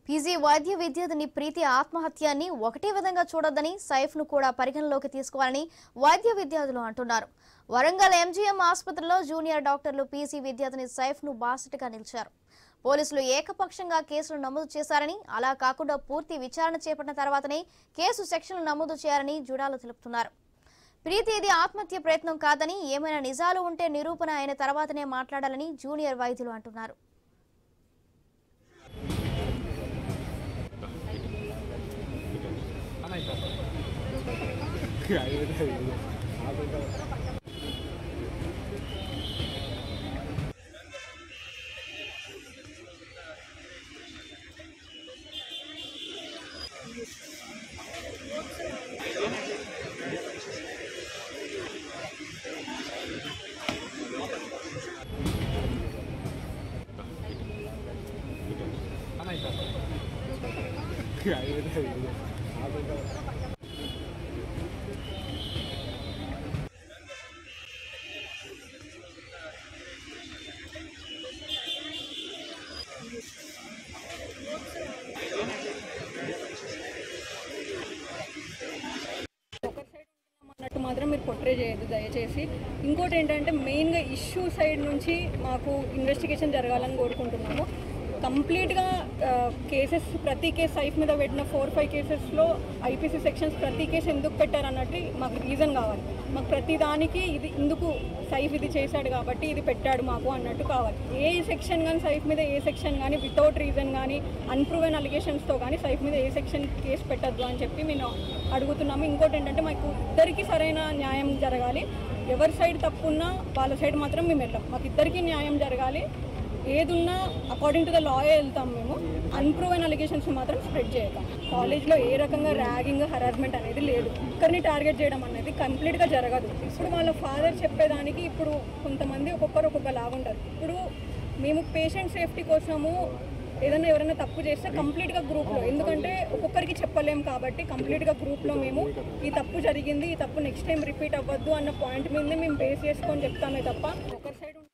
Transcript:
PG వైద్య విద్యార్థిని ప్రీతి ఆత్మహత్యాన్ని ఒకటే విధంగా చూడొద్దని సైఫ్ ను కూడా పరిగణలోకి తీసుకోవాలని వైద్య విద్యార్థులు అంటున్నారు వరంగల్ ఎంజీఎం ఆసుపత్రిలో జూనియర్ డాక్టర్లు పీజీ విద్యార్థిని సైఫ్ ను బాసటగా నిలిచారు పోలీసులు ఏకపక్షంగా కేసులు నమోదు చేశారని అలా కాకుండా పూర్తి విచారణ చేపట్టిన తర్వాతనే కేసు సెక్షన్లు నమోదు చేయాలని జుడాలు తెలుపుతున్నారు ప్రీతి ఇది ఆత్మహత్య ప్రయత్నం కాదని ఏమైనా నిజాలు ఉంటే నిరూపణ అయిన తర్వాతనే మాట్లాడాలని జూనియర్ వైద్యులు అంటున్నారు ఒకరి సైడ్ ఉంటున్నాం అన్నట్టు మాత్రం మీరు పొట్రే చేయొద్దు దయచేసి ఇంకోటి ఏంటంటే మెయిన్గా ఇష్యూ సైడ్ నుంచి మాకు ఇన్వెస్టిగేషన్ జరగాలని కోరుకుంటున్నాము కంప్లీట్గా కేసెస్ ప్రతి కేసు సైఫ్ మీద పెట్టిన ఫోర్ ఫైవ్ కేసెస్లో ఐపీసీ సెక్షన్స్ ప్రతి కేసు ఎందుకు పెట్టారన్నట్టు మాకు రీజన్ కావాలి మాకు ప్రతి దానికి ఇది ఇందుకు సైఫ్ ఇది చేశాడు కాబట్టి ఇది పెట్టాడు మాకు అన్నట్టు కావాలి ఏ సెక్షన్ కానీ సైఫ్ మీద ఏ సెక్షన్ కానీ వితౌట్ రీజన్ కానీ అన్ప్రూవెన్ అలిగేషన్స్తో కానీ సైఫ్ మీద ఏ సెక్షన్ కేసు పెట్టద్దు అని చెప్పి మేము అడుగుతున్నాము ఇంకోటి ఏంటంటే మాకు ఇద్దరికి సరైన న్యాయం జరగాలి ఎవరి సైడ్ తప్పున్నా వాళ్ళ సైడ్ మాత్రం మేము వెళ్ళాం మాకు ఇద్దరికి న్యాయం జరగాలి ఏదున్నా అకార్డింగ్ టు ద లాయే వెళ్తాం మేము అన్ప్రూవెన్ అలిగేషన్స్ మాత్రం స్ప్రెడ్ చేయతాం కాలేజ్లో ఏ రకంగా ర్యాగింగ్ హరాస్మెంట్ అనేది లేదు ఒక్కరిని టార్గెట్ చేయడం అనేది కంప్లీట్గా జరగదు ఇప్పుడు వాళ్ళ ఫాదర్ చెప్పేదానికి ఇప్పుడు కొంతమంది ఒక్కొక్కరు ఒక్కొక్క లాగుంటారు ఇప్పుడు మేము పేషెంట్ సేఫ్టీ కోసము ఏదైనా ఎవరైనా తప్పు చేస్తే కంప్లీట్గా గ్రూప్లో ఎందుకంటే ఒక్కొక్కరికి చెప్పలేం కాబట్టి కంప్లీట్గా గ్రూప్లో మేము ఈ తప్పు జరిగింది ఈ తప్పు నెక్స్ట్ టైం రిపీట్ అవ్వద్దు అన్న పాయింట్ మీదనే మేము బేస్ చేసుకొని చెప్తామే తప్ప ఒకరి సైడ్